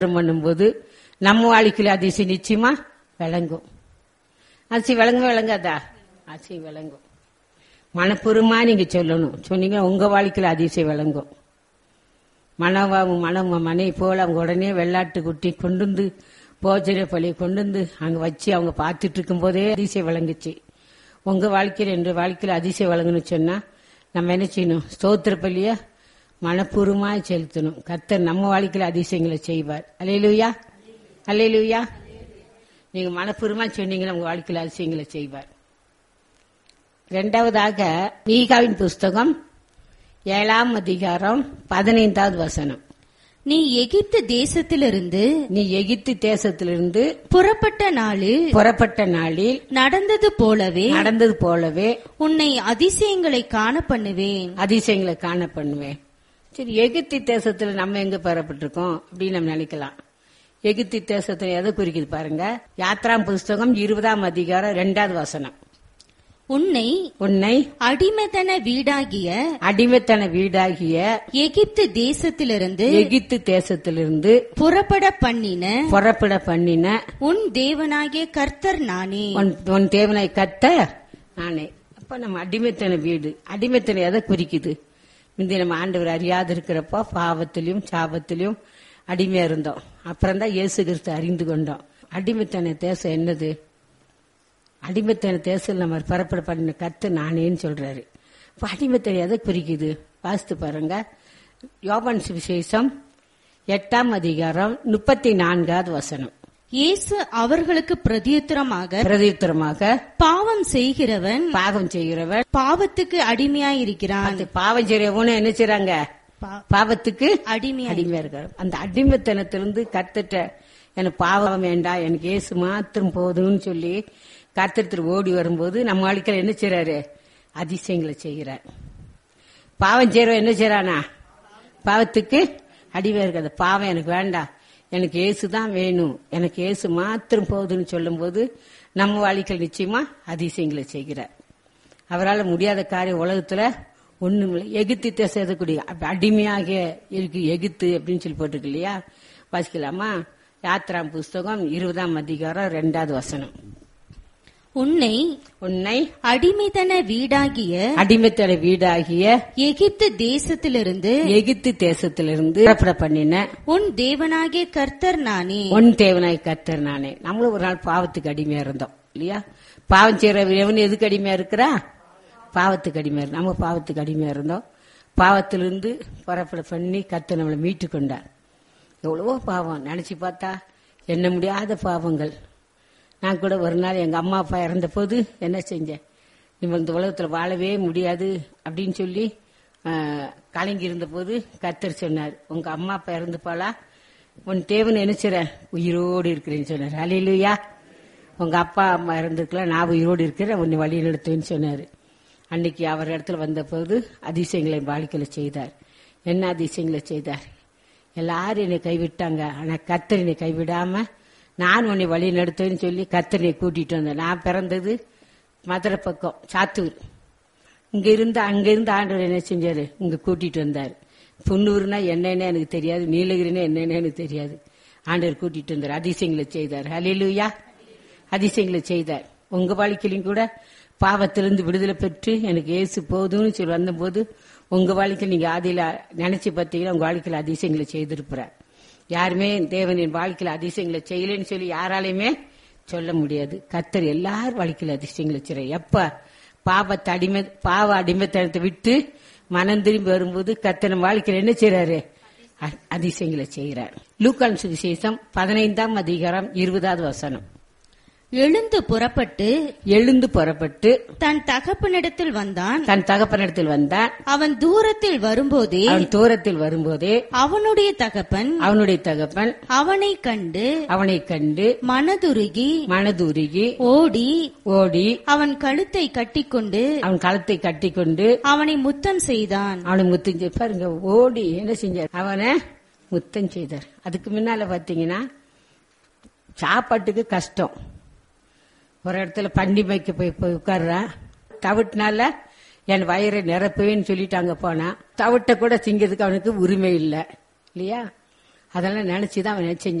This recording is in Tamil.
பண்ணும்போது நம்ம வாழ்க்கையில அதிசயம் நிச்சயமா விளங்கும் அதிசயம் விளங்க விளங்காதா அதிசயம் விளங்கும் மனப்பூர்வமா நீங்க சொல்லணும் சொன்னீங்க உங்க வாழ்க்கையில அதிசயம் விளங்கும் மனவாவும் மனம் மனைவி போல அவங்க உடனே வெள்ளாட்டு குட்டி கொண்டு வந்து போஜன பள்ளியை கொண்டு வந்து அங்க வச்சு அவங்க பார்த்துட்டு இருக்கும் போதே அதிசயம் விளங்குச்சு உங்க வாழ்க்கையில என்ற வாழ்க்கையில அதிசயம் விளங்கணும்னு சொன்னா நம்ம என்ன செய்யணும் ஸ்தோத்திர பள்ளிய மனப்பூர்வமா செலுத்தணும் கர்த்தர் நம்ம வாழ்க்கையில அதிசயங்களை செய்வார் அலையிலுயா அலையிலுயா நீங்க மனப்பூர்வமா சொன்னீங்கன்னா உங்க வாழ்க்கையில அதிசயங்களை செய்வார் இரண்டாவதாக மீகாவின் புஸ்தகம் ஏழாம் அதிகாரம் பதினைந்தாவது வசனம் நீ எகிப்து தேசத்திலிருந்து நீ எகிப்து தேசத்திலிருந்து புறப்பட்ட நாளில் புறப்பட்ட நாளில் நடந்தது போலவே நடந்தது போலவே உன்னை அதிசயங்களை காண பண்ணுவேன் அதிசயங்களை காண பண்ணுவேன் சரி எகிப்து தேசத்துல நம்ம எங்க பெறப்பட்டிருக்கோம் அப்படின்னு நம்ம நினைக்கலாம் எகிப்து தேசத்துல எதை குறிக்குது பாருங்க யாத்ராம் புஸ்தகம் இருபதாம் அதிகாரம் இரண்டாவது வசனம் உன்னை உன்னை அடிமைத்தன வீடாகிய அடிமைத்தன வீடாகிய எகிப்து தேசத்திலிருந்து எகிப்து தேசத்திலிருந்து புறப்பட பண்ணின புறப்பட பண்ணின உன் தேவனாகிய கர்த்தர் நானே உன் உன் தேவனை கத்த நானே அப்ப நம்ம அடிமைத்தன வீடு அடிமைத்தனம் எதை குறிக்குது முந்தைய நம்ம ஆண்டவர் அறியாது இருக்கிறப்போ பாவத்திலையும் சாபத்திலையும் அடிமையா இருந்தோம் அப்புறம் தான் இயேசு கிறிஸ்து அறிந்து கொண்டோம் அடிமைத்தன தேசம் என்னது அடிமைத்தன தேசம் நம்ம பரப்பட பண்ணின கத்து நானேன்னு சொல்றாரு இப்ப அடிமைத்தனம் எதை குறிக்குது வாசித்து பாருங்க யோபான் சுவிசேஷம் எட்டாம் அதிகாரம் முப்பத்தி நான்காவது வசனம் இயேசு அவர்களுக்கு பிரதியுத்தரமாக பிரதியுத்தரமாக பாவம் செய்கிறவன் பாவம் செய்கிறவர் பாவத்துக்கு அடிமையாயிருக்கிறான் அது பாவம் செய்யறவனும் என்ன செய்றாங்க பா- பாவத்துக்கு அடிமையா அடிமையா இருக்காரு அந்த அடிமைத்தனத்திலிருந்து கத்துட்ட எனக்கு பாவம் வேண்டாம் எனக்கு ஏசு மாத்திரம் போதும்னு சொல்லி கர்த்தத்தில் ஓடி வரும்போது நம்ம வாழ்க்கையில என்ன செய்றாரு அதிசயங்களை செய்கிறார் பாவம் செய்யறவன் என்ன செய்யறானா பாவத்துக்கு அடிமையா இருக்காது பாவம் எனக்கு வேண்டாம் எனக்கு ஏசு தான் வேணும் எனக்கு ஏசு மாத்திரம் போதும்னு சொல்லும்போது நம்ம வாழ்க்கையில் நிச்சயமா அதிசயங்களை செய்கிறார் அவரால் முடியாத காரியம் உலகத்துல ஒண்ணுமில்லை எகித்து தேசக்கூடிய அடிமையாக இருக்கு எகித்து அப்படின்னு சொல்லி போட்டிருக்கு இல்லையா வாசிக்கலாமா யாத்ராம் புஸ்தகம் இருபதாம் அதிகாரம் ரெண்டாவது வசனம் உன்னை உன்னை அடிமைத்தன வீடாகிய அடிமைத்தட வீடாகிய எகிப்து தேசத்திலிருந்து எகித்து தேசத்திலிருந்து புறப்பட பண்ணின உன் தேவனாகிய கர்த்தர் நானே உன் தேவனாய் கத்தர் நானே நம்மளும் ஒரு நாள் பாவத்துக்கு அடிமையா இருந்தோம் இல்லையா பாவம் செய்யற எவன் எதுக்கு அடிமையா இருக்கிறா பாவத்துக்கு அடிமையா இரு- நம்ம பாவத்துக்கு அடிமையா இருந்தோம் பாவத்திலிருந்து புறப்பட பண்ணி கத்து நம்மளை மீட்டு கொண்டார் எவ்வளவோ பாவம் நினைச்சு பார்த்தா எண்ண முடியாத பாவங்கள் நான் கூட ஒரு நாள் எங்க அம்மா அப்பா இறந்த போது என்ன செஞ்சேன் நம்ம இந்த உலகத்துல வாழவே முடியாது அப்படின்னு சொல்லி ஆஹ், கலங்கி இருந்த போது கத்தர் சொன்னார் உங்க அம்மா அப்பா இறந்துப்பாளா உன் தேவன் நினைச்சிற உயிரோடு இருக்கிறேன்னு சொன்னார் அலையிலுயா உங்க அப்பா அம்மா இறந்துருக்கலாம் நான் உயிரோடு இருக்கிறேன் உன்னை வழி நடத்துவேன்னு சொன்னாரு அன்னைக்கு அவர் இடத்துல வந்தபோது அதிசயங்களை என் வாழ்க்கையில செய்தார் என்ன அதிசயங்களை செய்தார் எல்லாரும் என்னை கைவிட்டாங்க ஆனா கத்தர் என்னை கைவிடாம நான் உன்னை வழி நடத்துவேன்னு சொல்லி கத்தர் என்னை கூட்டிட்டு வந்தேன் நான் பிறந்தது மதுரை பக்கம் சாத்தூர் இங்க இருந்து அங்க இருந்து ஆண்டவர் என்ன செஞ்சாரு இங்க கூட்டிட்டு வந்தாரு புன்னூர்னா என்னன்னு எனக்கு தெரியாது நீலகிரினா என்னன்னு எனக்கு தெரியாது ஆண்டவர் கூட்டிட்டு வந்தார் அதிசயங்களை செய்தார் ஹalleluya அதிசயங்களை செய்தார் உங்க வாழ்க்கையிலும் கூட பாவத்திலிருந்து விடுதலை பெற்று எனக்கு ஏசு போதும்னு சொல்லி வந்தபோது உங்க வாழ்க்கையில் நீங்க ஆதியில நினைச்சு பார்த்தீங்கன்னா உங்க வாழ்க்கையில அதிசயங்களை செய்திருப்பார் யாருமே தேவனின் வாழ்க்கையில அதிசயங்களை செய்யலைன்னு சொல்லி யாராலையுமே சொல்ல முடியாது கத்தர் எல்லார் வாழ்க்கையில அதிசயங்களை செய்யற எப்ப பாவத்தை அடிமை பாவ அடிமைத்தனத்தை விட்டு மனம் திரும்பி வரும்போது கத்தர் நம்ம வாழ்க்கையில என்ன செய்யறாரு அ- அதிசயங்களை செய்கிறார் லூக்கான் சுவிசேஷம் பதினைந்தாம் அதிகாரம் இருபதாவது வசனம் எழுந்து புறப்பட்டு எழுந்து புறப்பட்டு தன் தகப்பனிடத்தில் வந்தான் தன் தகப்பனிடத்தில் வந்தான் அவன் தூரத்தில் வரும்போதே அவன் தூரத்தில் வரும்போதே அவனுடைய தகப்பன் அவனுடைய தகப்பன் அவனை கண்டு அவனை கண்டு மனதுருகி மனதுருகி ஓடி ஓடி அவன் கழுத்தை கட்டிக்கொண்டு அவன் களத்தை கட்டிக்கொண்டு அவனை முத்தம் செய்தான் அவனை முத்தம் செய் பாருங்க ஓடி என்ன செஞ்சார் அவனை முத்தம் செய்தார் அதுக்கு முன்னால பாத்தீங்கன்னா சாப்பாட்டுக்கு கஷ்டம் ஒரு இடத்துல பண்டி வைக்க போய் போய் உட்கார்றான் தவிட்டுனால என் வயிறை நிரப்புவேன்னு சொல்லிட்டு அங்க போனான் தவிட்ட கூட திங்கிறதுக்கு அவனுக்கு உரிமை இல்லை இல்லையா அதெல்லாம் நினைச்சுதான் அவன் நினைச்ச